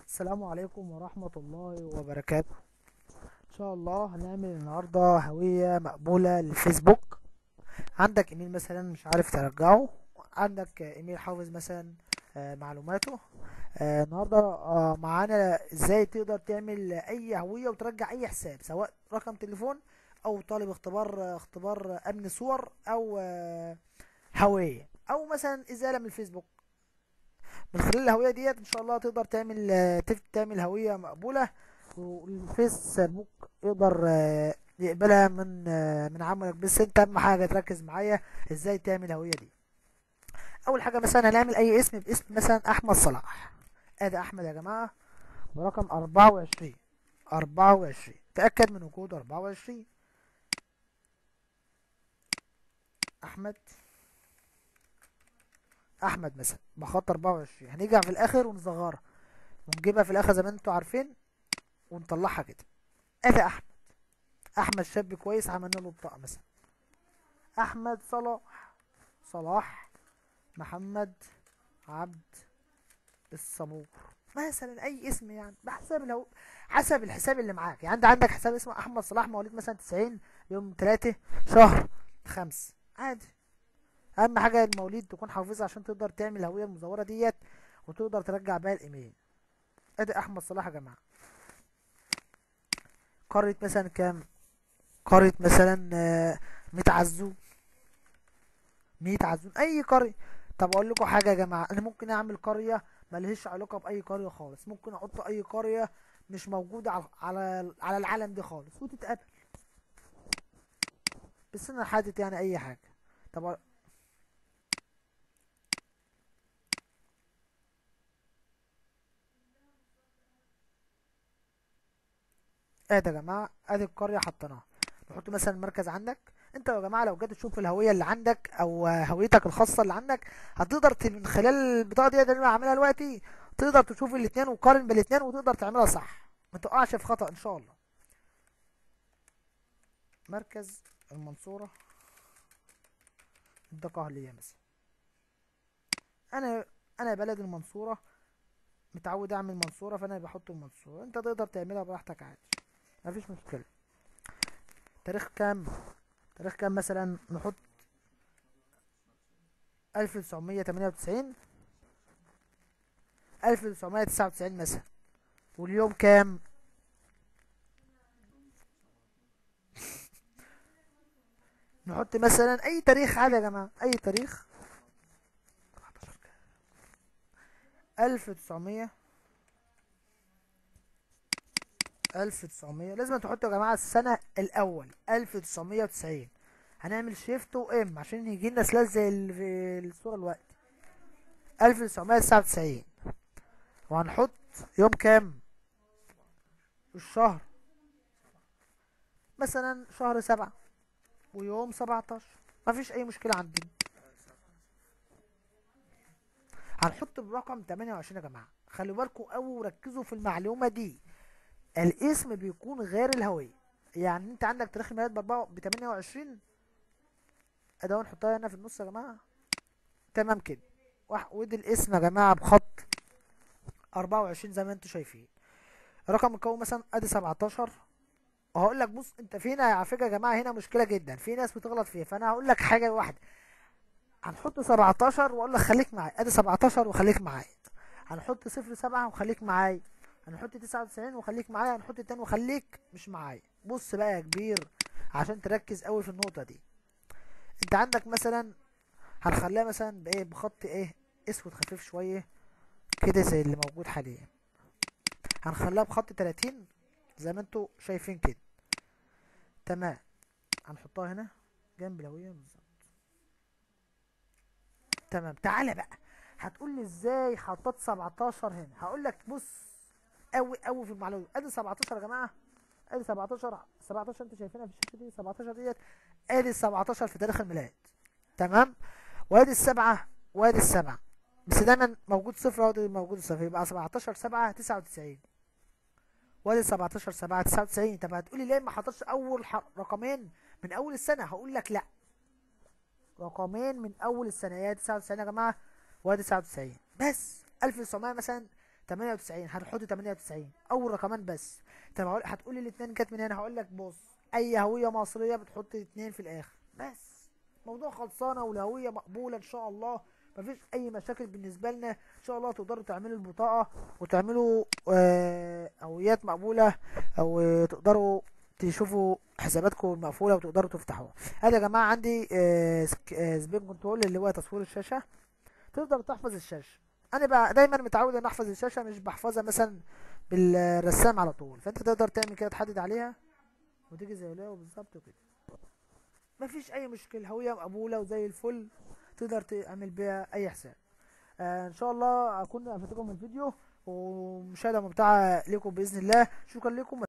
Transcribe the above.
السلام عليكم ورحمة الله وبركاته ان شاء الله هنعمل النهاردة هوية مقبولة للفيسبوك عندك ايميل مثلا مش عارف ترجعه عندك ايميل حافظ مثلا آه، معلوماته آه، النهاردة آه، معانا ازاي تقدر تعمل اي هوية وترجع اي حساب سواء رقم تليفون او طالب اختبار اختبار امن صور او آه، هوية او مثلا ازالة من الفيسبوك من خلال الهوية ديت ان شاء الله تقدر تعمل آه، تف- تعمل هوية مقبولة والفيسبوك يقدر آه، يقبلها من آه، من عملك بس انت اهم حاجة تركز معايا ازاي تعمل الهوية دي اول حاجة مثلا هنعمل اي اسم باسم مثلا احمد صلاح ادي احمد يا جماعة برقم اربعة وعشرين اربعة وعشرين تأكد من وجود اربعة وعشرين احمد احمد مثلا بخط اربعة وعشرين هنيجي في الاخر ونصغرها ونجيبها في الاخر زي ما انتوا عارفين ونطلعها كده ادي احمد احمد شاب كويس عملنا له بطاقه مثلا احمد صلاح صلاح محمد عبد الصبور مثلا اي اسم يعني بحسب لو حسب الحساب اللي معاك يعني انت عندك حساب اسمه احمد صلاح مواليد مثلا 90 يوم 3 شهر 5 عادي اهم حاجه المواليد تكون حافظها عشان تقدر تعمل الهويه المزوره ديت وتقدر ترجع بيها الايميل ادي احمد صلاح يا جماعه قرية مثلا كام قرية مثلا آه، ميت عزون ميت عزون اي قرية طب اقول لكم حاجة يا جماعة انا ممكن اعمل قرية ملهاش علاقة باي قرية خالص ممكن احط اي قرية مش موجودة على على على العالم دي خالص وتتقبل بس انا حاطط يعني اي حاجة طب أ- ادي يا جماعة ادي القرية حطيناها نحط مثلا مركز عندك انت يا جماعة لو جيت تشوف الهوية اللي عندك او هويتك الخاصة اللي عندك هتقدر ت- من خلال البطاقة دي اللي انا عاملها دلوقتي تقدر تشوف الاتنين وتقارن بين الاتنين وتقدر تعملها صح ما تقعش في خطأ ان شاء الله مركز المنصورة الدقهلية مثلا انا انا بلد المنصورة متعود اعمل منصورة فانا بحط المنصورة انت تقدر تعملها براحتك عادي مفيش مشكلة تاريخ كام تاريخ كام مثلا نحط 1998 1999 مثلا واليوم كام نحط مثلا اي تاريخ عادي يا جماعة اي تاريخ 1900 1900 لازم تحطوا يا جماعة السنة الأول 1990 هنعمل شيفت وام عشان يجي لنا سلاش زي اللي في الصورة الوقت 1999 وهنحط يوم كام الشهر مثلا شهر سبعة ويوم 17 مفيش أي مشكلة عندنا هنحط برقم 28 يا جماعة خلي بالكم أوي وركزوا في المعلومة دي الاسم بيكون غير الهوية يعني انت عندك تاريخ الميلاد باربعة ب 28 اداه نحطها هنا في النص يا جماعة تمام كده وح- ودي الاسم يا جماعة بخط 24 زي ما انتوا شايفين رقم مكون مثلا ادي 17 وهقول لك بص انت فينا على فكرة يا جماعة هنا مشكلة جدا في ناس بتغلط فيها فانا هقول لك حاجة واحدة هنحط 17 واقول لك خليك معايا ادي 17 وخليك معايا هنحط صفر سبعة وخليك معايا هنحط 99 وخليك معايا هنحط التاني وخليك مش معايا بص بقى يا كبير عشان تركز قوي في النقطة دي انت عندك مثلا هنخليها مثلا بايه بخط ايه اسود خفيف شوية كده زي اللي موجود حاليا هنخليها بخط 30 زي ما انتوا شايفين كده تمام هنحطها هنا جنب الهوية بالظبط تمام تعالى بقى هتقول لي ازاي حطيت 17 هنا هقول لك بص قوي قوي في المعلومه ادي 17 يا جماعه ادي 17 17 انتوا شايفينها في الشاشه دي 17 ديت ادي 17 في تاريخ الميلاد تمام وادي السبعه وادي السبعه بس دايما موجود صفر وادي موجود صفر يبقى 17 7 99 وادي 17 7 99 طب هتقولي ليه ما حطيتش اول ح- رقمين من اول السنه هقول لك لا رقمين من اول السنه يا 99 يا جماعه وادي 99 بس 1900 مثلا 98 هتحط 98 اول رقمين بس طب هقول- هتقولي الاثنين جت من هنا هقول لك بص اي هويه مصريه بتحط اتنين في الاخر بس موضوع خلصانه والهويه مقبوله ان شاء الله مفيش اي مشاكل بالنسبه لنا ان شاء الله تقدروا تعملوا البطاقه وتعملوا آه، هويات مقبوله او آه، تقدروا تشوفوا حساباتكم المقفوله وتقدروا تفتحوها هذا يا جماعه عندي آه، سك- آه، سبين كنترول اللي هو تصوير الشاشه تقدر تحفظ الشاشه انا بقى دايما متعود ان احفظ الشاشه مش بحفظها مثلا بالرسام على طول فانت تقدر تعمل كده تحدد عليها وتيجي زي ما هو بالظبط كده مفيش اي مشكله هويه مقبوله وزي الفل تقدر تعمل بيها اي حساب آه ان شاء الله اكون افدتكم من الفيديو ومشاهده ممتعه لكم باذن الله شكرا لكم